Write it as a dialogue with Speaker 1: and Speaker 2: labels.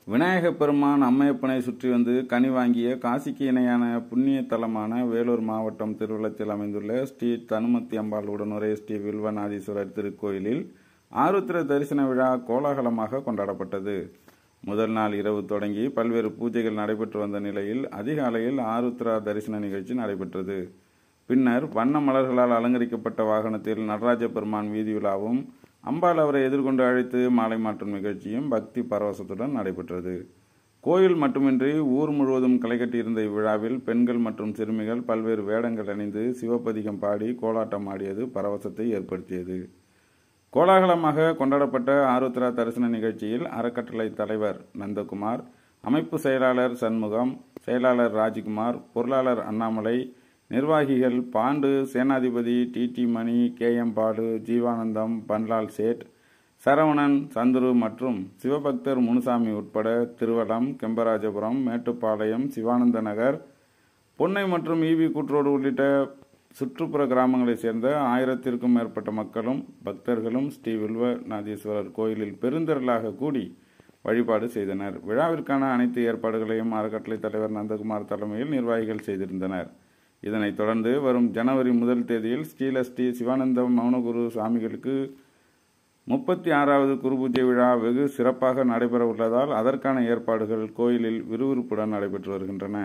Speaker 1: விநாயகப் பெருமான் அம்மையப்பனை சுற்றி வந்து கனி வாங்கிய காசிக்கு இணையான புண்ணிய தலமான வேலூர் மாவட்டம் திருவள்ளத்தில் அமைந்துள்ள ஸ்ரீ தனுமத்தி அம்பாள் உடனுரை ஸ்ரீ வில்வநாதீஸ்வரர் திருக்கோயிலில் ஆருத்ர தரிசன விழா கோலாகலமாக கொண்டாடப்பட்டது முதல் நாள் இரவு தொடங்கி பல்வேறு பூஜைகள் நடைபெற்று வந்த நிலையில் அதிகாலையில் ஆருத்ரா தரிசன நிகழ்ச்சி நடைபெற்றது பின்னர் வண்ண மலர்களால் அலங்கரிக்கப்பட்ட வாகனத்தில் நடராஜ பெருமான் வீதியுலாவும் அம்பாள் அவரை எதிர்கொண்டு அழைத்து மாலை மாற்றும் நிகழ்ச்சியும் பக்தி பரவசத்துடன் நடைபெற்றது கோயில் மட்டுமின்றி ஊர் முழுவதும் களைகட்டியிருந்த இவ்விழாவில் பெண்கள் மற்றும் சிறுமிகள் பல்வேறு வேடங்கள் அணிந்து சிவப்பதிகம் பாடி கோலாட்டம் ஆடியது பரவசத்தை ஏற்படுத்தியது கோலாகலமாக கொண்டாடப்பட்ட ஆருத்ரா தரிசன நிகழ்ச்சியில் அறக்கட்டளை தலைவர் நந்தகுமார் அமைப்பு செயலாளர் சண்முகம் செயலாளர் ராஜ்குமார் பொருளாளர் அண்ணாமலை நிர்வாகிகள் Pandu Senathipathi T T Mani K M Balu Jeevanandam Panlal Sait Saravanan Chandru மற்றும் சிவபக்தர் முனுசாமி உட்பட திருவலம் கெம்பராஜபுரம் மேட்டுப்பாளையம் சிவானந்த நகர் பொன்னை மற்றும் ஈவி கூற்றோடு உள்ளிட்ட சுற்றுப்புற கிராமங்களைச் சேர்ந்த ஆயிரத்திற்கும் மேற்பட்ட மக்களும் பக்தர்களும் ஸ்ரீ வில்வநாதீஸ்வரர் கோயிலில் பெருந்திரளாக கூடி வழிபாடு செய்தனர் விழாவிற்கான அனைத்து ஏற்பாடுகளையும் அறக்கட்டளை தலைவர் நந்தகுமார் தலைமையில் நிர்வாகிகள் செய்திருந்தனர் இதனைத் தொடர்ந்து வரும் ஜனவரி முதல் தேதியில் ஸ்ரீலஸ்ரீ சிவானந்த மௌனகுரு சுவாமிகளுக்கு முப்பத்தி ஆறாவது குருபூஜை விழா வெகு சிறப்பாக நடைபெற உள்ளதால் அதற்கான ஏற்பாடுகள் கோயிலில் விறுவிறுப்புடன் நடைபெற்று வருகின்றன